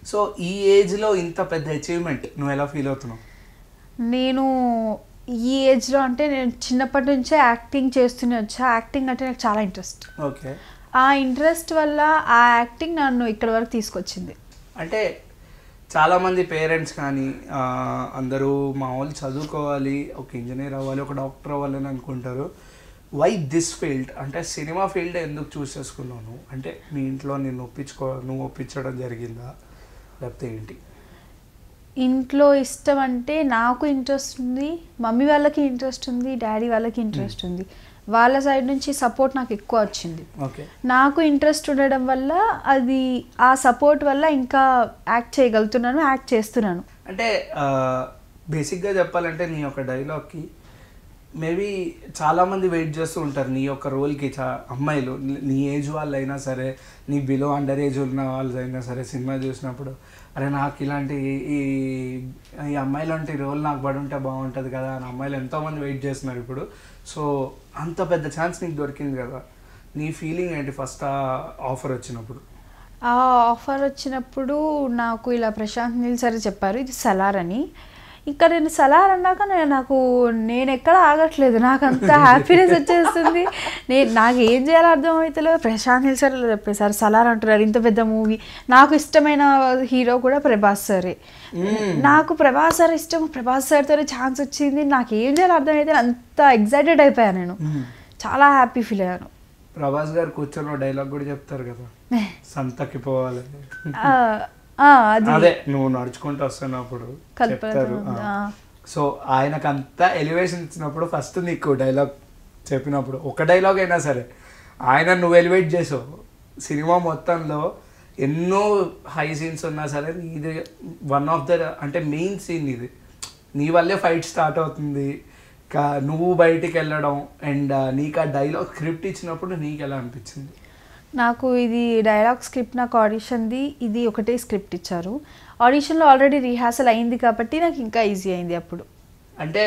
So ఈ ఏజ్లో ఇంత పెద్ద అచీవ్మెంట్ నువ్వు ఎలా ఫీల్ అవుతున్నావు నేను ఈ ఏజ్లో అంటే నేను చిన్నప్పటి నుంచే యాక్టింగ్ చేస్తూనే వచ్చా యాక్టింగ్ అంటే నాకు చాలా ఇంట్రెస్ట్ ఓకే ఆ ఇంట్రెస్ట్ వల్ల ఆ యాక్టింగ్ నన్ను ఇక్కడ వరకు తీసుకొచ్చింది అంటే చాలామంది పేరెంట్స్ కానీ ఆ, అందరూ మా వాళ్ళు చదువుకోవాలి ఒక ఇంజనీర్ అవ్వాలి ఒక డాక్టర్ అవ్వాలి అని అనుకుంటారు వై దిస్ ఫీల్డ్ అంటే సినిమా ఫీల్డ్ ఎందుకు చూస్ చేసుకున్నాను అంటే మీ ఇంట్లో నేను ఒప్పించుకో నువ్వు ఒప్పించడం జరిగిందా లేకపోతే ఏంటి ఇంట్లో ఇష్టం అంటే నాకు ఇంట్రెస్ట్ ఉంది మమ్మీ వాళ్ళకి ఇంట్రెస్ట్ ఉంది డాడీ వాళ్ళకి ఇంట్రెస్ట్ ఉంది వాళ్ళ సైడ్ నుంచి సపోర్ట్ నాకు ఎక్కువ వచ్చింది ఓకే నాకు ఇంట్రెస్ట్ ఉండడం వల్ల అది ఆ సపోర్ట్ వల్ల ఇంకా యాక్ట్ చేయగలుగుతున్నాను యాక్ట్ చేస్తున్నాను అంటే బేసిక్గా చెప్పాలంటే నీ యొక్క డైలాగ్కి మేబీ చాలామంది వెయిట్ చేస్తూ ఉంటారు నీ యొక్క రోల్కి చా అమ్మాయిలు నీ- నీ ఏజ్ వాళ్ళు అయినా సరే నీ బిలో అండర్ ఏజ్ ఉన్న వాళ్ళు అయినా సరే సినిమా చూసినప్పుడు అరే నాకు ఇలాంటి ఈ ఈ అమ్మాయి లాంటి రోల్ నాకు పడి ఉంటే బాగుంటుంది కదా అని అమ్మాయిలు ఎంతోమంది వెయిట్ చేస్తున్నారు ఇప్పుడు సో అంత పెద్ద ఛాన్స్ నీకు దొరికింది కదా నీ ఫీలింగ్ ఏంటి ఫస్ట్ ఆ ఆఫర్ వచ్చినప్పుడు ఆ ఆఫర్ వచ్చినప్పుడు నాకు ఇలా ప్రశాంత్ నీల్ సరే చెప్పారు ఇది సలార్ అని ఇంకా నేను సలార్ అన్నాక నేను నాకు నేను ఎక్కడ ఆగట్లేదు నాకు అంత హ్యాపీనెస్ వచ్చేస్తుంది నేను నాకు ఏం చేయాలో అర్థం అవుతలేదు ప్రశాంత్ నీల్ సార్ ఇలా చెప్పేశారు సలార్ అంటున్నారు ఇంత పెద్ద మూవీ నాకు ఇష్టమైన హీరో కూడా ప్రభాస్ సరే నాకు ప్రభాస్ సార్ ఇష్టం ప్రభాస్ సార్తో ఛాన్స్ వచ్చింది నాకు ఏం చేయాలో అర్థం అయితే అంత ఎగ్జైటెడ్ అయిపోయాను నేను చాలా హ్యాపీ ఫీల్ అయ్యాను ప్రభాస్ గారు కూర్చొని డైలాగ్ కూడా చెప్తారు కదా సంతకి పోవాలని ఆ, ఆ, అది అదే నువ్వు నడుచుకుంటూ వస్తున్నప్పుడు కల్పన చెప్తారు ఆ. సో ఆయనకు అంతా ఎలివేషన్ ఇచ్చినప్పుడు ఫస్ట్ నీకు డైలాగ్ చెప్పినప్పుడు ఒక డైలాగ్ అయినా సరే ఆయన నువ్వు ఎలివేట్ చేసావు సినిమా మొత్తంలో ఎన్నో హై సీన్స్ ఉన్నా సరే ఇది వన్ ఆఫ్ ద అంటే మెయిన్ సీన్ ఇది నీ వల్లే ఫైట్ స్టార్ట్ అవుతుంది ఇంకా నువ్వు బయటికి వెళ్ళడం అండ్ నీకు ఆ డైలాగ్ స్క్రిప్ట్ ఇచ్చినప్పుడు నీకు ఎలా అనిపించింది నాకు ఇది డైలాగ్ స్క్రిప్ట్ నాకు ఆడిషన్ది ఇది ఒకటే స్క్రిప్ట్ ఇచ్చారు ఆడిషన్లో ఆల్రెడీ రిహార్సల్ అయింది కాబట్టి నాకు ఇంకా ఈజీ అయింది అప్పుడు అంటే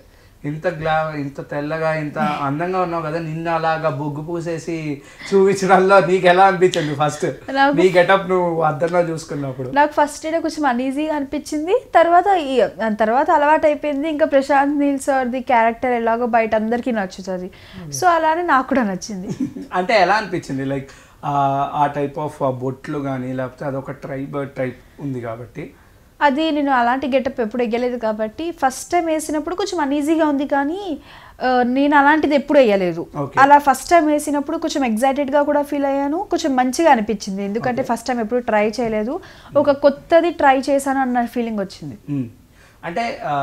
ఇంత గ్లా ఇంత తెల్లగా ఇంత అందంగా ఉన్నావు కదా నిన్న అలాగా బొగ్గు పూసేసి చూపించడంలో నీకు ఎలా అనిపించింది ఫస్ట్ నాకు- నీ గెటప్ నువ్వు అద్దంలో చూసుకున్నప్పుడు నాకు ఫస్ట్ డే కొంచెం అన్ఈజీగా అనిపించింది తర్వాత ఈ- దాని తర్వాత అలవాటు అయిపోయింది ఇంకా ప్రశాంత్ నీల్ సార్ది క్యారెక్టర్ ఎలాగో బయట అందరికీ నచ్చుతుంది సో అలానే నాకు కూడా నచ్చింది అంటే ఎలా అనిపించింది లైక్ ఆ టైప్ ఆఫ్ బొట్లు కానీ లేకపోతే అదొక ట్రైబ్ టైప్ ఉంది కాబట్టి అది నేను అలాంటి గెటప్ ఎప్పుడు ఎగ్గలేదు కాబట్టి ఫస్ట్ టైం వేసినప్పుడు కొంచెం అన్ఈజీగా ఉంది కానీ ఆ, నేను అలాంటిది ఎప్పుడు వేయలేదు Okay. అలా ఫస్ట్ టైం వేసినప్పుడు కొంచెం ఎగ్జైటెడ్గా కూడా ఫీల్ అయ్యాను కొంచెం మంచిగా అనిపించింది ఎందుకంటే Okay. ఫస్ట్ టైం ఎప్పుడు ట్రై చేయలేదు ఒక కొత్తది ట్రై చేశాను అన్న ఫీలింగ్ వచ్చింది మ్మ్. అంటే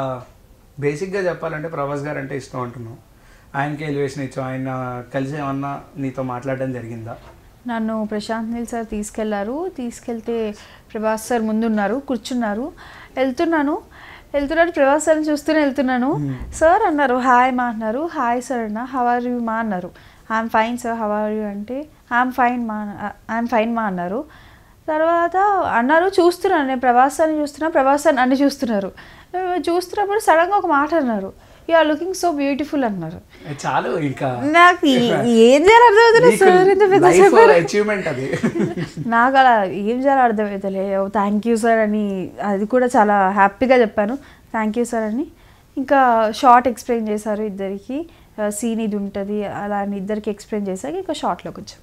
బేసిక్గా చెప్పాలంటే ప్రభాస్ గారు అంటే ఇష్టం అంటున్నావు ఆయనకి ఎలివేషన్ ఇచ్చావు ఆయన కలిసి ఏమన్నా నీతో మాట్లాడడం జరిగిందా నన్ను ప్రశాంత్ నీల్ సార్ తీసుకెళ్లారు తీసుకెళ్తే ప్రభాస్ సార్ ముందున్నారు కూర్చున్నారు వెళ్తున్నాను వెళ్తున్నాను ప్రభాస్ సార్ని చూస్తూనే వెళ్తున్నాను సార్ అన్నారు హాయ్ మా అన్నారు హాయ్ సార్ అన్న హవ్ ఆర్ యూ మా అన్నారు I'm fine sir how are you అంటే ఐఎమ్ ఫైన్ మా ఐఎమ్ ఫైన్ మా అన్నారు తర్వాత అన్నారు చూస్తున్నాను నేను ప్రభాస్ సార్ని చూస్తున్నా ప్రభాస్ సార్ నన్ను చూస్తున్నారు చూస్తున్నప్పుడు సడన్గా ఒక మాట అన్నారు you are looking so beautiful అన్నారు అది చాలు ఇంకా నాకు ఏ- ఏం చేయాలో అర్థమవుతుంది సార్ ఇంత పెద్ద చెప్పారు అచీవ్మెంట్ అది నాకు అలా ఏం చేయాలో అర్థమవుతలే థ్యాంక్ యూ సార్ అని అది కూడా చాలా హ్యాపీగా చెప్పాను థ్యాంక్ యూ సార్ అని ఇంకా షార్ట్ ఎక్స్ప్లెయిన్ చేశారు ఇద్దరికి సీన్ ఇది ఉంటుంది అలా అని ఇద్దరికి ఎక్స్ప్లెయిన్ చేశాక ఇంకా షార్ట్లోకి వచ్చాం